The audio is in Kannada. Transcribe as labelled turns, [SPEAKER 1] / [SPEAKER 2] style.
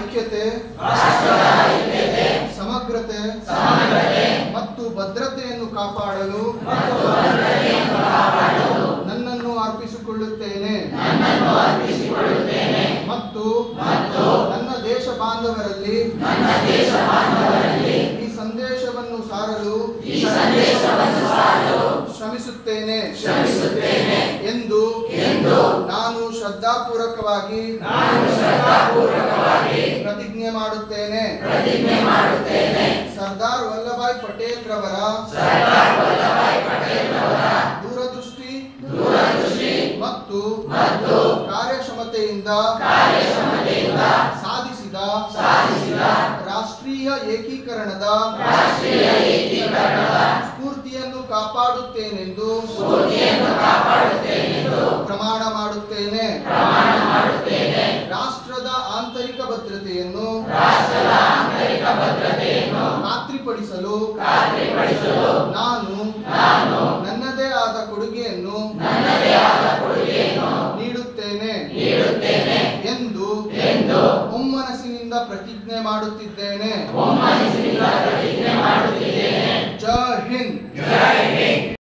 [SPEAKER 1] ಐಕ್ಯತೆ ಸಮಗ್ರತೆ ಮತ್ತು ಭದ್ರತೆಯನ್ನು ಕಾಪಾಡಲು ನನ್ನನ್ನು ಅರ್ಪಿಸಿಕೊಳ್ಳುತ್ತೇನೆ ಮತ್ತು ನನ್ನ ದೇಶ ಬಾಂಧವರಲ್ಲಿ ಈ ಸಂದೇಶವನ್ನು ಸಾರಲು ಶ್ರಮಿಸುತ್ತೇನೆ ಎಂದು ನಾನು ಶ್ರದ್ಧಾಪೂರ್ವಕವಾಗಿ ಪ್ರತಿಜ್ಞೆ ಮಾಡುತ್ತೇನೆ ಸರ್ದಾರ್ ವಲ್ಲಭಾಯ್ ಪಟೇಲ್ ರವರ ದೂರದೃಷ್ಟಿ ಮತ್ತು ಕಾರ್ಯಕ್ಷಮತೆಯಿಂದ ಸಾಧಿಸಿದ ರಾಷ್ಟ್ರೀಯ ಏಕೀಕರಣದ ಸ್ಫೂರ್ತಿಯನ್ನು ಕಾಪಾಡುತ್ತೇನೆಂದು ಪ್ರಮಾಣ ಮಾಡುತ್ತೇನೆ ರಾಷ್ಟ್ರದ ಆಂತರಿಕ ಭದ್ರತೆಯನ್ನು ಖಾತ್ರಿಪಡಿಸಲು ನಾನು ನನ್ನದೇ ಆದ ಕೊಡುಗೆಯನ್ನು ನೀಡುತ್ತೇನೆ ಎಂದು ಒಮ್ಮನಸ್ಸಿನಿಂದ ಪ್ರತಿಜ್ಞೆ ಮಾಡುತ್ತಿದ್ದೇನೆ ಜೈ ಹಿಂದ್